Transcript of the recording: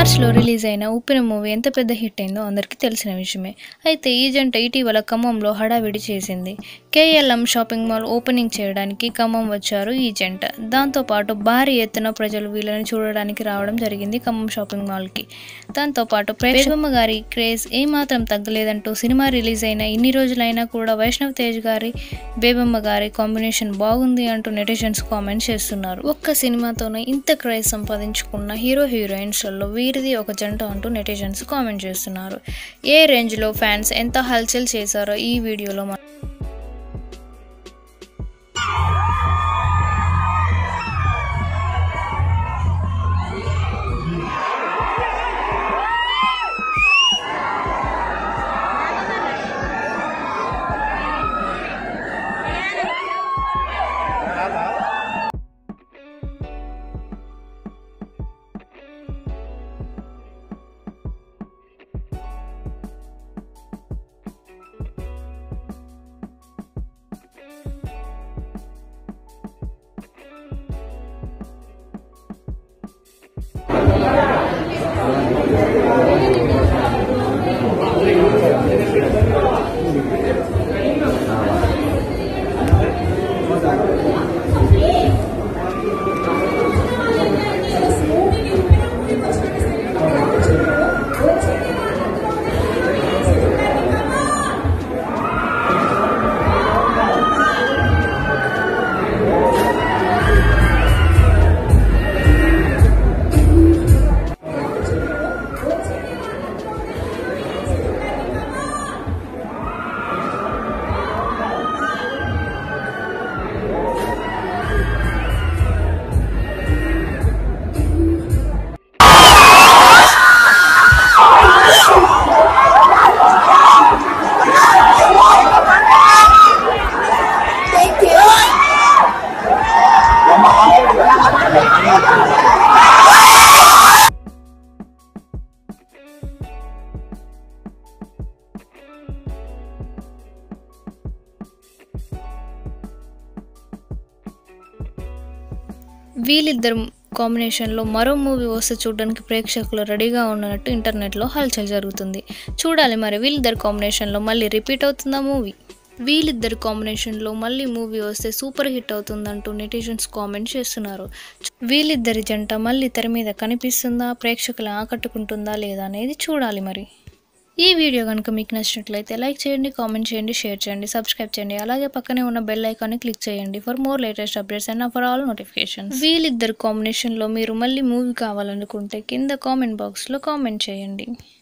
మార్చ్లో రిలీజ్ అయిన ఉప్పిన మూవీ ఎంత పెద్ద హిట్ అయిందో అందరికీ తెలిసిన విషయమే అయితే ఈ జంట ఇటీవల ఖమ్మంలో హడావిడి చేసింది కేఎల్ఎం షాపింగ్ మాల్ ఓపెనింగ్ చేయడానికి ఖమ్మం వచ్చారు ఈ జంట దాంతోపాటు భారీ ఎత్తున ప్రజలు వీళ్ళని చూడడానికి రావడం జరిగింది ఖమ్మం షాపింగ్ మాల్కి దాంతోపాటు ప్రేమమ్మ గారి క్రేజ్ ఏమాత్రం తగ్గలేదంటూ సినిమా రిలీజ్ అయిన ఇన్ని రోజులైనా కూడా వైష్ణవ్ తేజ్ గారి బేబమ్మ గారి కాంబినేషన్ బాగుంది అంటూ నెటిజన్స్ కామెంట్ చేస్తున్నారు ఒక్క సినిమాతోనే ఇంత క్రేజ్ సంపాదించుకున్న హీరో హీరోయిన్స్లలో వీరిది ఒక జంట అంటూ నెటిజన్స్ కామెంట్ చేస్తున్నారు ఏ రేంజ్లో ఫ్యాన్స్ ఎంత హల్చల్ చేశారో ఈ వీడియోలో మనం వీళ్ళిద్దరు కాంబినేషన్లో మరో మూవీ వస్తే చూడడానికి ప్రేక్షకులు రెడీగా ఉన్నట్టు ఇంటర్నెట్లో హల్చల్ జరుగుతుంది చూడాలి మరి వీళ్ళిద్దరు కాంబినేషన్లో మళ్ళీ రిపీట్ అవుతుందా మూవీ వీళ్ళిద్దరు కాంబినేషన్లో మళ్ళీ మూవీ వస్తే సూపర్ హిట్ అవుతుందంటూ నెటిజన్స్ కామెంట్ చేస్తున్నారు వీళ్ళిద్దరి జంట మళ్ళీ తెర మీద కనిపిస్తుందా ప్రేక్షకులు ఆకట్టుకుంటుందా లేదా అనేది చూడాలి మరి ఈ వీడియో కనుక మీకు నచ్చినట్లయితే లైక్ చేయండి కామెంట్ చేయండి షేర్ చేయండి సబ్స్క్రైబ్ చేయండి అలాగే పక్కనే ఉన్న బెల్ ఐకాన్ని క్లిక్ చేయండి for more latest updates and for all notification వీళ్ళిద్దరు కాంబినేషన్లో మీరు మళ్ళీ మూవీ కావాలనుకుంటే కింద కామెంట్ బాక్స్లో కామెంట్ చేయండి